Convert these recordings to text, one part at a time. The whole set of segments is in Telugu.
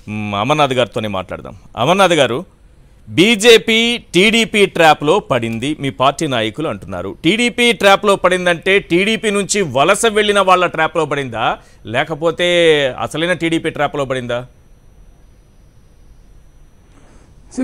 మ్, అమర్నాథ్ గారితోనే మాట్లాడదాం అమర్నాథ్ గారు బీజేపీ టీడీపీ ట్రాప్లో పడింది మీ పార్టీ నాయకులు అంటున్నారు టీడీపీ ట్రాప్లో పడిందంటే టీడీపీ నుంచి వలస వెళ్ళిన వాళ్ళ ట్రాప్లో పడిందా లేకపోతే అసలైన టీడీపీ ట్రాప్లో పడిందా See,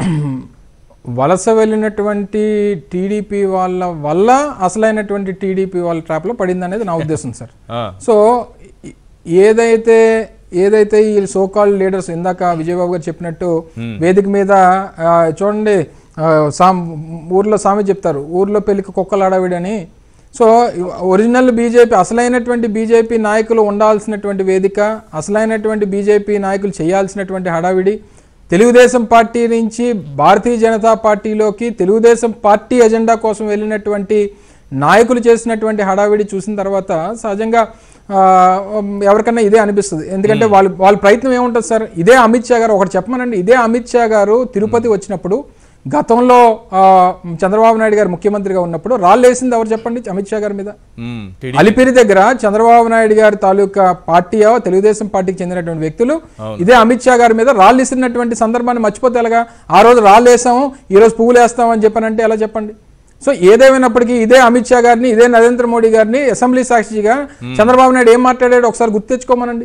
వలస వెళ్ళినటువంటి టీడీపీ వాళ్ళ వల్ల అసలైనటువంటి టీడీపీ వాళ్ళ ట్రాప్లో పడింది అనేది నా ఉద్దేశం సార్ ఆ, సో ఈ- ఏదైతే ఏదైతే ఈ సోకాల్ లీడర్స్ ఇందాక విజయబాబు గారు చెప్పినట్టు వేదిక మీద ఆ, చూడండి ఆ, సామ్ ఊర్లో సామె చెప్తారు ఊర్లో పెళ్లికి కుక్కలు అడవిడని సో ఒరిజినల్ బీజేపీ అసలైనటువంటి బీజేపీ నాయకులు ఉండాల్సినటువంటి వేదిక అసలైనటువంటి బీజేపీ నాయకులు చేయాల్సినటువంటి హడావిడి తెలుగుదేశం పార్టీ నుంచి భారతీయ జనతా పార్టీలోకి తెలుగుదేశం పార్టీ ఎజెండా కోసం వెళ్ళినటువంటి నాయకులు చేసినటువంటి హడావిడి చూసిన తర్వాత సహజంగా ఆ, ఎవరికన్నా ఇదే అనిపిస్తుంది ఎందుకంటే వాళ్ళు వాళ్ళ ప్రయత్నం ఏముంటుంది సార్ ఇదే అమిత్ షా గారు ఒకటి చెప్పమనండి ఇదే అమిత్ షా గారు తిరుపతి వచ్చినప్పుడు గతంలో ఆ, చంద్రబాబు నాయుడు గారు ముఖ్యమంత్రిగా ఉన్నప్పుడు రాళ్ళు వేసింది ఎవరు చెప్పండి అమిత్ షా గారి మీద మ్, టీడీ అలిపిరి దగ్గర చంద్రబాబు నాయుడు గారి తాలూకా పార్టీయో తెలుగుదేశం పార్టీకి చెందినటువంటి వ్యక్తులు ఇదే అమిత్ షా గారి మీద రాళ్ళు ఇసిరినటువంటి సందర్భాన్ని మర్చిపోతే ఎలాగా ఆ రోజు రాళ్ళు వేసాము ఈ రోజు పువ్వులు వేస్తాం అని చెప్పానంటే ఎలా చెప్పండి సో ఏదేమైనప్పటికీ ఇదే అమిత్ షా గారిని ఇదే నరేంద్ర మోడీ గారిని అసెంబ్లీ సాక్షిగా చంద్రబాబు నాయుడు ఏం మాట్లాడాడు ఒకసారి గుర్తు తెచ్చుకోమనండి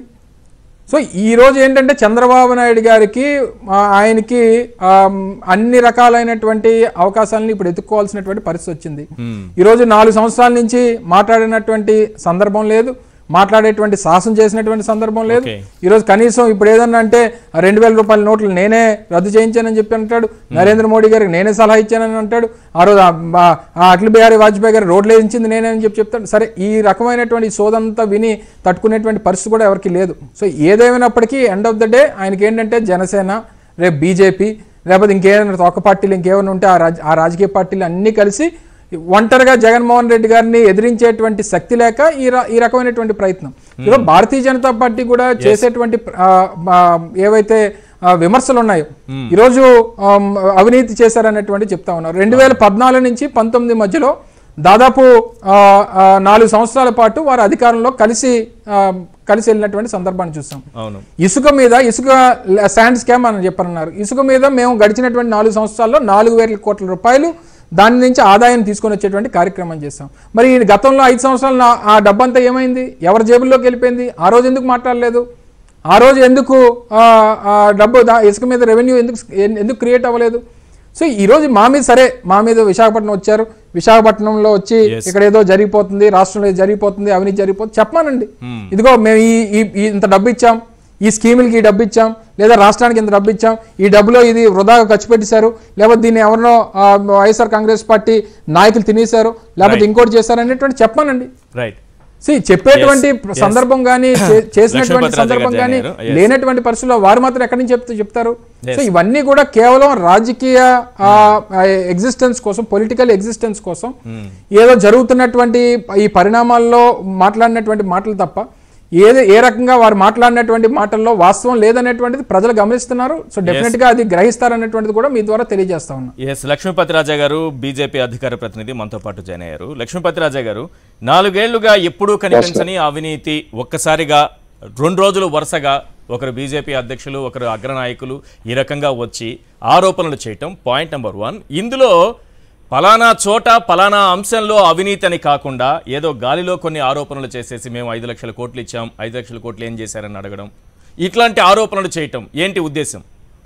సో ఈ రోజు ఏంటంటే చంద్రబాబు నాయుడు గారికి ఆ, ఆయనకి ఆ, అన్ని రకాలైనటువంటి అవకాశాలను ఇప్పుడు ఎత్తుక్కోవాల్సినటువంటి పరిస్థితి వచ్చింది ఈ రోజు నాలుగు సంవత్సరాల నుంచి మాట్లాడినటువంటి సందర్భం లేదు మాట్లాడేటువంటి సాహసం చేసినటువంటి సందర్భం లేదు Okay. ఈ రోజు కనీసం ఇప్పుడు ఏదన్నా అంటే రెండు వేల రూపాయల నోట్లు నేనే రద్దు చేయించానని చెప్పి అంటాడు నరేంద్ర మోడీ గారికి నేనే సలహా ఇచ్చానని అంటాడు ఆ రోజు ఆ- ఆ- ఆ అటల్ బిహారీ వాజ్పేయి గారు రోడ్లు వేయించింది నేనే అని చెప్పి చెప్తాడు సరే ఈ రకమైనటువంటి సోదంతా విని తట్టుకునేటువంటి పరిస్థితి కూడా ఎవరికి లేదు సో ఏదేమైనప్పటికీ ఎండ్ ఆఫ్ ద డే ఆయనకి ఏంటంటే జనసేన రేపు బీజేపీ లేకపోతే ఇంకేమైనా తొక్క పార్టీలు ఇంకేమైనా ఉంటే ఆ రాజ ఆ రాజకీయ పార్టీలు అన్నీ కలిసి ఒంటరిగా జగన్మోహన్ రెడ్డి గారిని ఎదిరించేటువంటి శక్తి లేక ఈ ర- ఈ రకమైనటువంటి ప్రయత్నం ఈరోజు భారతీయ జనతా పార్టీ కూడా చేసేటువంటి ఆ, ఆ, ఏవైతే ఆ, విమర్శలు ఉన్నాయో ఈరోజు ఆమ్, అవినీతి చేశారనేటువంటి చెప్తా ఉన్నారు రెండు వేల పద్నాలుగు నుంచి పంతొమ్మిది మధ్యలో దాదాపు ఆ, ఆ, నాలుగు సంవత్సరాల పాటు వారు అధికారంలో కలిసి ఆ, కలిసి వెళ్ళినటువంటి సందర్భాన్ని చూస్తాం అవును ఇసుక మీద ఇసుక శాండ్ స్కామ్ అని చెప్పన్నారు ఇసుక మీద మేము గడిచినటువంటి నాలుగు సంవత్సరాల్లో నాలుగు వేల కోట్ల రూపాయలు దాని నుంచి ఆదాయం తీసుకొని వచ్చేటువంటి కార్యక్రమం చేస్తాం మరి ఈ గతంలో ఐదు సంవత్సరాలు నా- ఆ డబ్బంతా ఏమైంది ఎవరి జేబుల్లోకి వెళ్ళిపోయింది ఆ రోజు ఎందుకు మాట్లాడలేదు ఆ రోజు ఎందుకు ఆ, ఆ డబ్బు దా- ఇసుక మీద రెవెన్యూ ఎందుకు ఎన్- ఎందుకు క్రియేట్ అవ్వలేదు సో ఈ రోజు మా మీద సరే మా మీద విశాఖపట్నం వచ్చారు విశాఖపట్నంలో వచ్చి ఇక్కడ ఏదో జరిగిపోతుంది రాష్ట్రంలో ఏదో జరిగిపోతుంది అవినీతి జరిగిపోతుంది చెప్పమానండి ఇదిగో మేము ఈ ఈ- ఈ ఇంత డబ్బు ఇచ్చాం ఈ స్కీములకి ఈ డబ్బు ఇచ్చాం లేదా రాష్ట్రానికి ఇంత డబ్బు ఇచ్చాం ఈ డబ్బులో ఇది వృధాగా ఖర్చు పెట్టేశారు లేకపోతే దీన్ని ఎవరినో ఆ, వైఎస్ఆర్ కాంగ్రెస్ పార్టీ నాయకులు తినేశారు లేకపోతే ఇంకోటి చేశారు అనేటువంటి చెప్పానండి రైట్ సి చెప్పేటువంటి Yes, yes. సందర్భం కానీ చేసినటువంటి లక్ష్మీపతి సందర్భం రాజు గారు కానీ జాయిన్ అయ్యారు. Yes. లేనటువంటి పరిస్థితుల్లో వారు మాత్రం ఎక్కడి నుంచి చెప్తూ చెప్తారు Yes. సో ఇవన్నీ కూడా కేవలం రాజకీయ ఎగ్జిస్టెన్స్ కోసం పొలిటికల్ ఎగ్జిస్టెన్స్ కోసం ఏదో జరుగుతున్నటువంటి ఈ పరిణామాల్లో మాట్లాడినటువంటి మాటలు తప్ప ఏది ఏ రకంగా వారు మాట్లాడినటువంటి మాటల్లో వాస్తవం లేదనేటువంటిది ప్రజలు గమనిస్తున్నారు సో డెఫినెట్ గా అది గ్రహిస్తారనేటువంటిది కూడా మీ ద్వారా తెలియజేస్తా ఉన్నా ఎస్ లక్ష్మీపతి రాజా గారు బీజేపీ అధికార ప్రతినిధి మనతో పాటు జాయిన్ అయ్యారు లక్ష్మీపతి రాజా గారు నాలుగేళ్లుగా ఎప్పుడూ కనిపించని అవినీతి ఒక్కసారిగా రెండు రోజులు వరుసగా ఒకరు బీజేపీ అధ్యక్షులు ఒకరు అగ్రనాయకులు ఈ రకంగా వచ్చి ఆరోపణలు చేయటం పాయింట్ నెంబర్ వన్ ఇందులో పలానా చోట పలానా అంశంలో అవినీతి అని కాకుండా ఏదో గాలిలో కొన్ని ఆరోపణలు చేసేసి మేము ఐదు లక్షల కోట్లు ఇచ్చాం ఐదు లక్షల కోట్లు ఏం చేశారని అడగడం ఇట్లాంటి ఆరోపణలు చేయటం ఏంటి ఉద్దేశం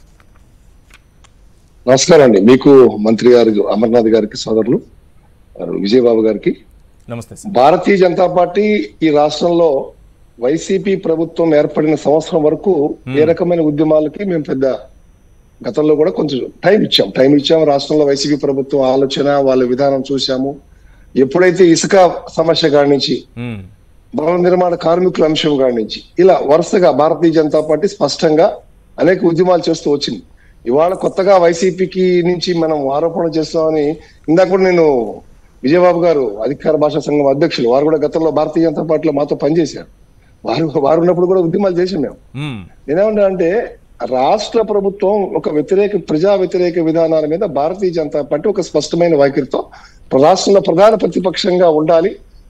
నమస్కారం అండి మీకు మంత్రి గారు అమర్నాథ్ గారికి సోదరులు విజయబాబు గారికి నమస్తే సార్ భారతీయ జనతా పార్టీ ఈ రాష్ట్రంలో వైసీపీ ప్రభుత్వం ఏర్పడిన సంవత్సరం వరకు ఏ రకమైన ఉద్యమాలకి మేము పెద్ద గతంలో కూడా కొంచెం టైం ఇచ్చాం టైం ఇచ్చాము రాష్ట్రంలో వైసీపీ ప్రభుత్వం ఆలోచన వాళ్ళ విధానం చూశాము ఎప్పుడైతే ఇసుక సమస్య కాడి నుంచి ఉమ్, భవన నిర్మాణ కార్మికుల అంశం కాడి నుంచి ఇలా వరుసగా భారతీయ జనతా పార్టీ స్పష్టంగా అనేక ఉద్యమాలు చేస్తూ వచ్చింది ఇవాళ కొత్తగా వైసీపీకి నుంచి మనం ఆరోపణ చేస్తామని ఇందాక కూడా నేను విజయబాబు గారు అధికార భాషా సంఘం అధ్యక్షులు వారు కూడా గతంలో భారతీయ జనతా పార్టీలో మాతో పనిచేశారు వారు వారు ఉన్నప్పుడు కూడా ఉద్యమాలు చేశాం మేము ఉమ్, నేనేమంటా అంటే రాష్ట్ర ప్రభుత్వం ఒక వ్యతిరేక ప్రజా వ్యతిరేక విధానాల మీద భారతీయ జనతా పార్టీ ఒక స్పష్టమైన వైఖరితో రాష్ట్రంలో ప్రధాన ప్రతిపక్షంగా ఉండాలి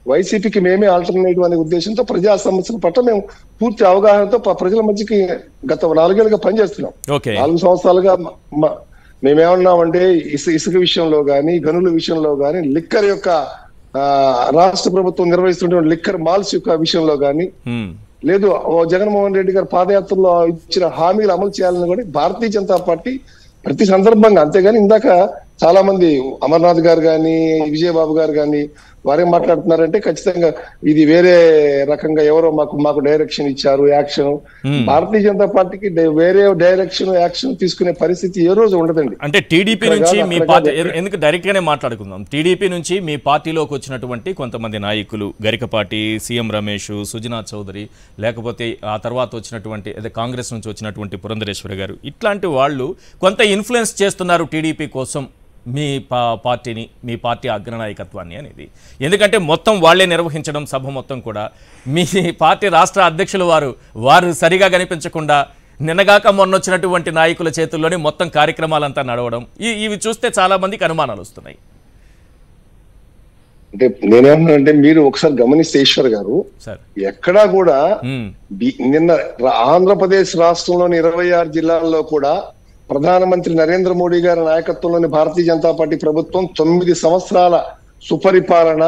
వైసీపీకి మేమే ఆల్టర్నేటివ్ అనే ఉద్దేశంతో ప్రజా సమస్యల పట్ల మేము పూర్తి అవగాహనతో ప- ప్రజల మధ్యకి గత నాలుగేళ్లుగా పనిచేస్తున్నాం ఓకే నాలుగు సంవత్సరాలుగా మ- మ- మేమేమన్నామంటే ఇసు ఇసుక విషయంలో గానీ గనుల విషయంలో గానీ లిక్కర్ యొక్క ఆ, రాష్ట్ర ప్రభుత్వం నిర్వహిస్తున్న లిక్కర్ మాల్స్ యొక్క విషయంలో గానీ ఉమ్, లేదు ఓ జగన్మోహన్ రెడ్డి గారు పాదయాత్రలో ఇచ్చిన హామీలు అమలు చేయాలని కూడా భారతీయ జనతా పార్టీ ప్రతి సందర్భంగా అంతేగాని ఇందాక చాలా మంది అమర్నాథ్ గారు కానీ విజయబాబు గారు కానీ వారేం మాట్లాడుతున్నారంటే ఖచ్చితంగా ఇది వేరే రకంగా ఎవరో మాకు మాకు డైరెక్షన్ ఇచ్చారు యాక్షన్ Hmm. భారతీయ జనతా పార్టీకి డై- వేరే డైరెక్షన్ యాక్షన్ తీసుకునే పరిస్థితి ఏ రోజు ఉండదండి అంటే టీడీపీ ఇక్కడ నుంచి కాదు, మీ అక్కడ పార్టీ కాదు. ఎ- ఎందుకు డైరెక్ట్ గానే మాట్లాడుకుందాం టీడీపీ నుంచి మీ పార్టీలోకి వచ్చినటువంటి కొంతమంది నాయకులు గరికపాటి సీఎం రమేష్ సుజనా చౌదరి లేకపోతే ఆ తర్వాత వచ్చినటువంటి అదే కాంగ్రెస్ నుంచి వచ్చినటువంటి పురంధరేశ్వరి గారు ఇట్లాంటి వాళ్ళు కొంత ఇన్ఫ్లుయెన్స్ చేస్తున్నారు టీడీపీ కోసం మీ పా పార్టీని మీ పార్టీ అగ్రనాయకత్వాన్ని అనేది ఎందుకంటే మొత్తం వాళ్ళే నిర్వహించడం సభ మొత్తం కూడా మీ పార్టీ రాష్ట్ర అధ్యక్షులు వారు వారు సరిగా కనిపించకుండా నిన్నగాక మొన్న వచ్చినటువంటి నాయకుల చేతుల్లోనే మొత్తం కార్యక్రమాలంతా నడవడం ఈ- ఇవి చూస్తే చాలా మందికి అనుమానాలు వస్తున్నాయి అంటే నేనేమన్నానంటే మీరు ఒకసారి గమనిస్తే ఈశ్వర్ గారు సార్ ఎక్కడా కూడా ఉమ్, బి- నిన్న రా- ఆంధ్రప్రదేశ్ రాష్ట్రంలోని ఇరవై ఆరు జిల్లాల్లో కూడా ప్రధానమంత్రి నరేంద్ర మోడీ గారి నాయకత్వంలోని భారతీయ జనతా పార్టీ ప్రభుత్వం తొమ్మిది సంవత్సరాల సుపరిపాలన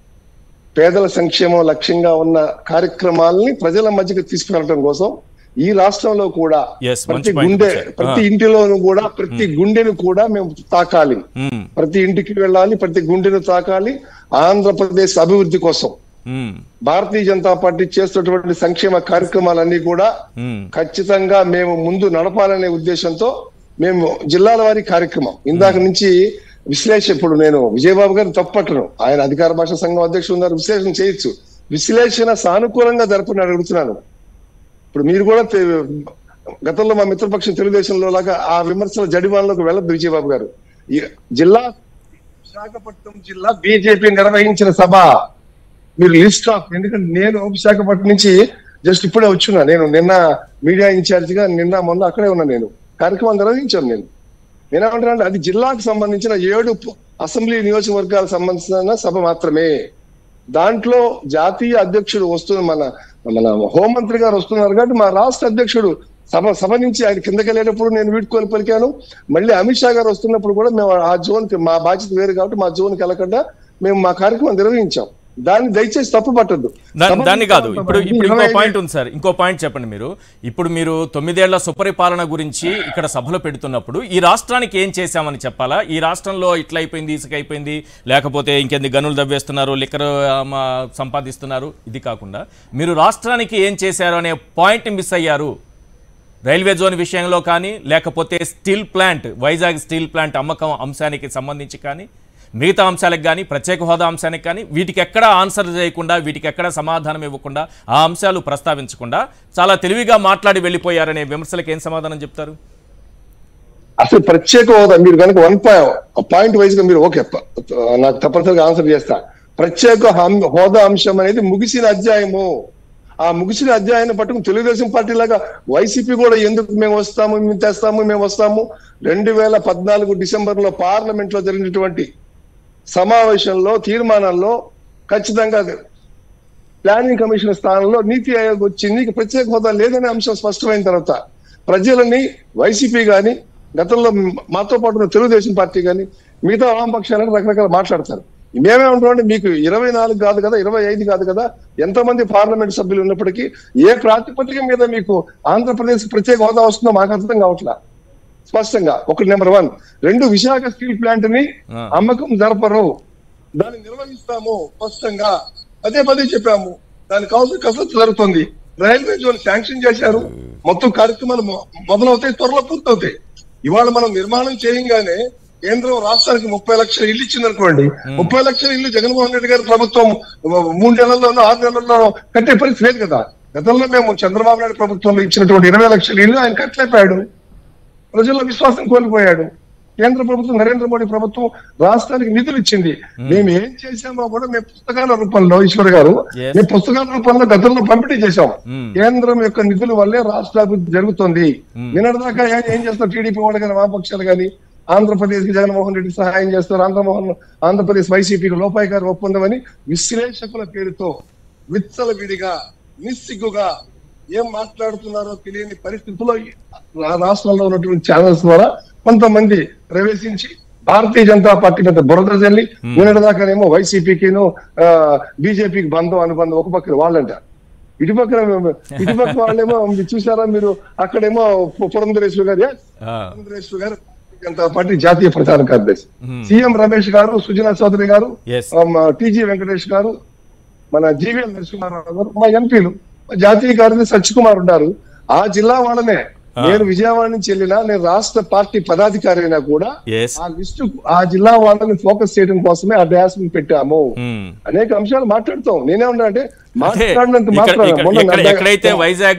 పేదల సంక్షేమం లక్ష్యంగా ఉన్న కార్యక్రమాలని ప్రజల మధ్యకి తీసుకువెళ్ళడం కోసం ఈ రాష్ట్రంలో కూడా Yes, ప్రతి మంచి point గుండె చెప్పారు. ప్రతి ఆ. ఇంటిలోనూ కూడా ప్రతి గుండెను కూడా మేము తాకాలి ఉమ్, ప్రతి ఇంటికి వెళ్ళాలి ప్రతి గుండెను తాకాలి ఆంధ్రప్రదేశ్ అభివృద్ధి కోసం ఉమ్, భారతీయ జనతా పార్టీ చేస్తున్నటువంటి సంక్షేమ కార్యక్రమాలన్నీ కూడా ఉమ్, ఖచ్చితంగా మేము ముందు నడపాలనే ఉద్దేశంతో మేము జిల్లాల వారి కార్యక్రమం ఇందాక నుంచి విశ్లేష ఇప్పుడు నేను విజయబాబు గారిని తప్పట్టను ఆయన అధికార భాష సంఘం అధ్యక్షులు ఉన్నారు విశ్లేషణ చేయొచ్చు విశ్లేషణ సానుకూలంగా జరపని అడుగుతున్నాను ఇప్పుడు మీరు కూడా తె- గతంలో మా మిత్రపక్షం తెలుగుదేశంలో లాగా ఆ విమర్శల జడివాన్లోకి వెళ్ళదు విజయబాబు గారు ఈ జిల్లా విశాఖపట్నం జిల్లా బీజేపీ నిర్వహించిన సభ మీరు లిస్ట్ ఆఫ్ ఎందుకంటే నేను విశాఖపట్నం నుంచి జస్ట్ ఇప్పుడే వచ్చున్నా నేను నిన్న మీడియా ఇన్ఛార్జ్ గా నిన్న మొన్న అక్కడే ఉన్నా నేను కార్యక్రమం నిర్వహించాను నేను నేనేమంటున్నాను అది జిల్లాకు సంబంధించిన ఏడు ప- అసెంబ్లీ నియోజకవర్గాలకు సంబంధించిన సభ మాత్రమే దాంట్లో జాతీయ అధ్యక్షుడు వస్తున్న మన మన హోంమంత్రి గారు వస్తున్నారు కాబట్టి మా రాష్ట్ర అధ్యక్షుడు సభ సభ నుంచి ఆయన కిందకి వెళ్ళేటప్పుడు నేను వీడ్కోలు పలికాను మళ్ళీ అమిత్ షా గారు వస్తున్నప్పుడు కూడా మేము ఆ జోన్ కి మా బాధ్యత వేరు కాబట్టి మా జోన్కి వెళ్ళకుండా మేము మా కార్యక్రమం నిర్వహించాం దాన్ని దయచేసి తప్పు పట్టద్దు దాన్ని దాన్ని కాదు ఇప్పుడు ఇప్పుడు ఇంకో పాయింట్ ఉంది సార్ ఇంకో పాయింట్ చెప్పండి మీరు ఇప్పుడు మీరు తొమ్మిదేళ్ల సుపరిపాలన గురించి ఇక్కడ సభలో పెడుతున్నప్పుడు ఈ రాష్ట్రానికి ఏం చేశామని చెప్పాలా ఈ రాష్ట్రంలో ఇట్లా అయిపోయింది ఇసుక అయిపోయింది లేకపోతే ఇంకెంది గనులు దవ్వేస్తున్నారు లిక్కర్ ఆ, మా, సంపాదిస్తున్నారు ఇది కాకుండా మీరు రాష్ట్రానికి ఏం చేశారు అనే పాయింట్ మిస్ అయ్యారు రైల్వే జోన్ విషయంలో కానీ లేకపోతే steel plant Vizag steel plant అమ్మకం అంశానికి సంబంధించి కానీ మిగతా అంశాలకు కానీ ప్రత్యేక హోదా అంశానికి కానీ వీటికి ఎక్కడా ఆన్సర్ చేయకుండా వీటికి ఎక్కడా సమాధానం ఇవ్వకుండా ఆ అంశాలు ప్రస్తావించకుండా చాలా తెలివిగా మాట్లాడి వెళ్ళిపోయారనే విమర్శలకు ఏం సమాధానం చెప్తారు అసలు ప్రత్యేక హోదా మీరు కనుక వన్ పాయింట్ వైజ్ గా మీరు ఓకే ప- నాకు తప్పనిసరిగా ఆన్సర్ చేస్తా ప్రత్యేక హం- హోదా అంశం అనేది ముగిసిన అధ్యాయము ఆ ముగిసిన అధ్యాయాన్ని పట్టుకుని తెలుగుదేశం పార్టీ లాగా వైసీపీ కూడా ఎందుకు మేము వస్తాము మేము తెస్తాము మేము వస్తాము రెండు వేల పద్నాలుగు డిసెంబర్ లో పార్లమెంట్ లో జరిగినటువంటి సమావేశంలో తీర్మానాల్లో ఖచ్చితంగా ప్లానింగ్ కమిషన్ స్థానంలో నీతి ఆయోగ్ వచ్చింది ఇక ప్రత్యేక హోదా లేదనే అంశం స్పష్టమైన తర్వాత ప్రజలని వైసీపీ గాని గతంలో మాతో పాటు ఉన్న తెలుగుదేశం పార్టీ గాని మిగతా వామపక్షాలను రకరకాల మాట్లాడతారు మేమేమంటామంటే మీకు ఇరవై నాలుగు కాదు కదా ఇరవై ఐదు కాదు కదా ఎంతమంది పార్లమెంట్ సభ్యులు ఉన్నప్పటికీ ఏ ప్రాతిపదిక మీద మీకు ఆంధ్రప్రదేశ్ ప్రత్యేక హోదా వస్తుందో మాకు అర్థం కావట్లా స్పష్టంగా ఒకటి నెంబర్ వన్ రెండు విశాఖ స్టీల్ ప్లాంట్ ని ఆ. అమ్మకం జరపరు దాన్ని నిర్వహిస్తాము స్పష్టంగా పదే పదే చెప్పాము దానికి కావాల్సిన కసరత్తు జరుగుతుంది రైల్వే జోన్ శాంక్షన్ చేశారు మొత్తం కార్యక్రమాలు మొ- మొదలవుతాయి త్వరలో పూర్తవుతాయి ఇవాళ మనం నిర్మాణం చేయంగానే కేంద్రం రాష్ట్రానికి ముప్పై లక్షల ఇల్లు ఇచ్చిందనుకోండి ముప్పై లక్షల ఇల్లు జగన్మోహన్ రెడ్డి గారి ప్రభుత్వం మూడు నెలల్లోనో ఆరు నెలల్లో కట్టే పరిస్థితి లేదు కదా గతంలో మేము చంద్రబాబు నాయుడు ప్రభుత్వంలో ఇచ్చినటువంటి ఇరవై లక్షల ఇల్లు ఆయన కట్టలేపాడు ప్రజల్లో విశ్వాసం కోల్పోయాడు కేంద్ర ప్రభుత్వం నరేంద్ర మోడీ ప్రభుత్వం రాష్ట్రానికి నిధులు ఇచ్చింది మేము ఏం చేశామో కూడా మేము పుస్తకాల రూపంలో ఈశ్వర్ గారు Yes. మేము పుస్తకాల రూపంలో గతంలో పంపిణీ చేశాం Hmm. కేంద్రం యొక్క నిధుల వల్లే రాష్ట్ర అభివృద్ధి జరుగుతుంది Hmm. నిన్నటిదాకా ఏ- ఏం చేస్తారు టీడీపీ వాళ్ళు కానీ వామపక్షాలు కానీ ఆంధ్రప్రదేశ్ కి జగన్మోహన్ రెడ్డి సహాయం చేస్తారు ఆంధ్రమోహన్ ఆంధ్రప్రదేశ్ వైసీపీకి లోపాయికారు ఒప్పందం అని విశ్లేషకుల పేరుతో విచ్చలవిడిగా నిస్సిగ్గుగా ఏం మాట్లాడుతున్నారో తెలియని పరిస్థితుల్లో ఈ రా- రాష్ట్రంలో ఉన్నటువంటి ఛానల్స్ ద్వారా కొంతమంది ప్రవేశించి భారతీయ జనతా పార్టీ మీద బురద జల్లి నిన్నటిదాకానేమో వైసీపీకిను బీజేపీకి బంధం అనుబంధం ఒక పక్కన వాళ్ళంటారు ఇటుపక్కన ఇటుపక్క వాళ్ళేమో మీరు చూసారా మీరు అక్కడేమో పు- పురంధరేశ్వరి గారు yes, ఆ, పురంధరేశ్వరి గారు భారతీయ జనతా పార్టీ జాతీయ ప్రచార కార్యదర్శి సీఎం రమేష్ గారు సుజనా చౌదరి గారు Yes. టీజీ వెంకటేష్ గారు మన జీవీఎల్ నరసింహారావు గారు మా ఎంపీలు మా జాతీయ కార్యదర్శి సత్యకుమార్ ఉన్నారు ఆ జిల్లా వాళ్ళనే నేను విజయవాడ నుంచి వెళ్ళినా నేను రాష్ట్ర పార్టీ పదాధికారి అయినా కూడా yes. ఆ లిస్టు ఆ జిల్లా వాళ్ళని ఫోకస్ చేయడం కోసమే ఆ డ్యాస్ పెట్టాము ఉమ్. అనేక అంశాలు మాట్లాడుతాం నేనే ఉన్నా అంటే అంటే మాట్లాడినంత ఇక్కడ- మాత్రం ఇక్కడ- మొన్న ఎక్కడ- నడ్డా- ఎక్కడైతే వైజాగ్